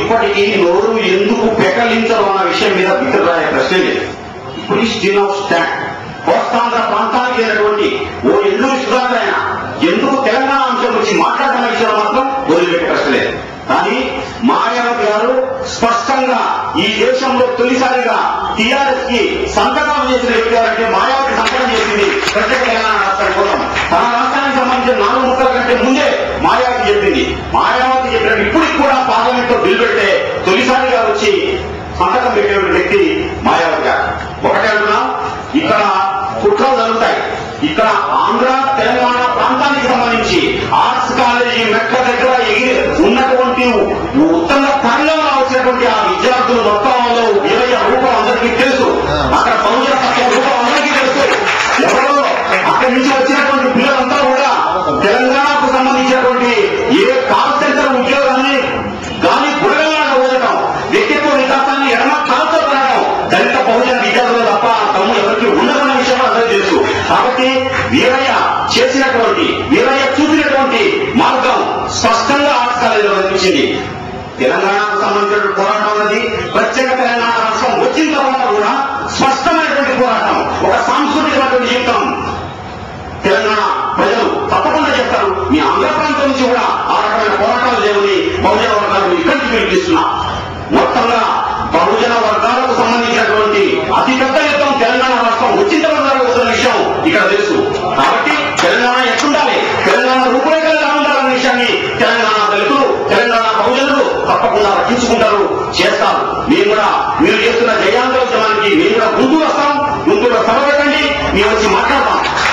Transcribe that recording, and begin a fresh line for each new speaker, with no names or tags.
ఇప్పటికీ నోరు ఎందుకు పెకలించరు అన్న విషయం మీద మిత్రురాయ ప్రశ్న లేదు ఇప్పుడు స్టిల్ ఆఫ్ స్టాండ్ కోస్తాంధ్ర ప్రాంతానికి చెందినటువంటి ఓ ఎల్లూరు సుధాకర్ ఆయన ఎందుకు తెలంగాణ అంశం గురించి మాట్లాడుతున్న విషయం మాత్రం వదిలిపెట్టే ప్రశ్న లేదు కానీ మాయావతి గారు స్పష్టంగా ఈ దేశంలో తొలిసారిగా టీఆర్ఎస్ కి సంతకం చేసిన వ్యక్తి ఎవరంటే మాయావతి సంతకం చేసింది ప్రత్యేక తెలంగాణ రాష్ట్రం కోసం తన రాష్ట్రానికి సంబంధించిన నాలుగు ముక్కల కంటే ముందే మాయావతి చెప్పింది మాయావతి చెప్పినట్టు ఇప్పటికి కూడా పార్లమెంట్ లో బిల్ పెడితే తొలిసారిగా వచ్చి సంతకం పెట్టిన వ్యక్తి మాయావతి గారు ఒకటే అంటున్నాం ఇక్కడ కుట్రలు జరుగుతాయి ఇక్కడ ఆంధ్ర తెలంగాణ ప్రాంతానికి సంబంధించి ఆర్ట్స్ కాలేజీ మెట్ల దగ్గర ఎగిరి ఉన్నటువంటి ఉత్తమ తరంగంలో వచ్చినటువంటి ఆ విద్యార్థులు మొత్తంలో వీరయ్య రూపం అందరికీ తెలుసు అక్కడ బహుజన సత్య రూపం అందరికీ తెలుసు ఎవరో అక్కడి నుంచి వచ్చినటువంటి పిల్లలంతా కూడా తెలంగాణకు సంబంధించినటువంటి ఏ కాల్ సెంటర్ ఉద్యోగాన్ని గాలి బుడగలాగా ఊదటం వ్యక్తిత్వ వికాసాన్ని ఎడమ కాల్తో పెరగడం దళిత బహుజన విద్యార్థులు తప్ప తమ్ము ఎవరికి ఉండదన్న విషయం అందరికీ తెలుసు కాబట్టి వీరయ్య చేసినటువంటి వీరయ్య చూపినటువంటి మార్గం స్పష్టంగా ఆర్ట్స్ కాలేజీలో కనిపించింది తెలంగాణకు సంబంధించిన పోరాటం అన్నది ప్రత్యేక తెలంగాణ రాష్ట్రం వచ్చిన తర్వాత కూడా స్పష్టమైనటువంటి పోరాటం ఒక సాంస్కృతికమైనటువంటి జీవితం తెలంగాణ ప్రజలు తప్పకుండా చెప్తారు మీ ఆంధ్ర ప్రాంతం నుంచి కూడా ఆ రకమైన పోరాటాలు లేవని బహుజన వర్గాలకు ఇక్కడికి పిలిపిస్తున్నా మొత్తంగా బహుజన వర్గాలకు సంబంధించినటువంటి అతి పెద్ద యుద్ధం తెలంగాణ రాష్ట్రం వచ్చిన తర్వాత జరుగుతున్న విషయం ఇక్కడ తెలుసు కాబట్టి తెలంగాణ ఎట్లుండాలి తెలంగాణ రూపురేఖలు ఎలా ఉండాలన్న విషయాన్ని తెలంగాణ దళితులు తెలంగాణ బహుజనులు తప్పకుండా రక్షించుకుంటారు చేస్తారు మేము కూడా మీరు చేస్తున్న జయాంధ్ర ఉద్యమానికి మేము కూడా గుంటూరు వస్తాం గుంటూరు సభ పెట్టండి మేము వచ్చి మాట్లాడతాం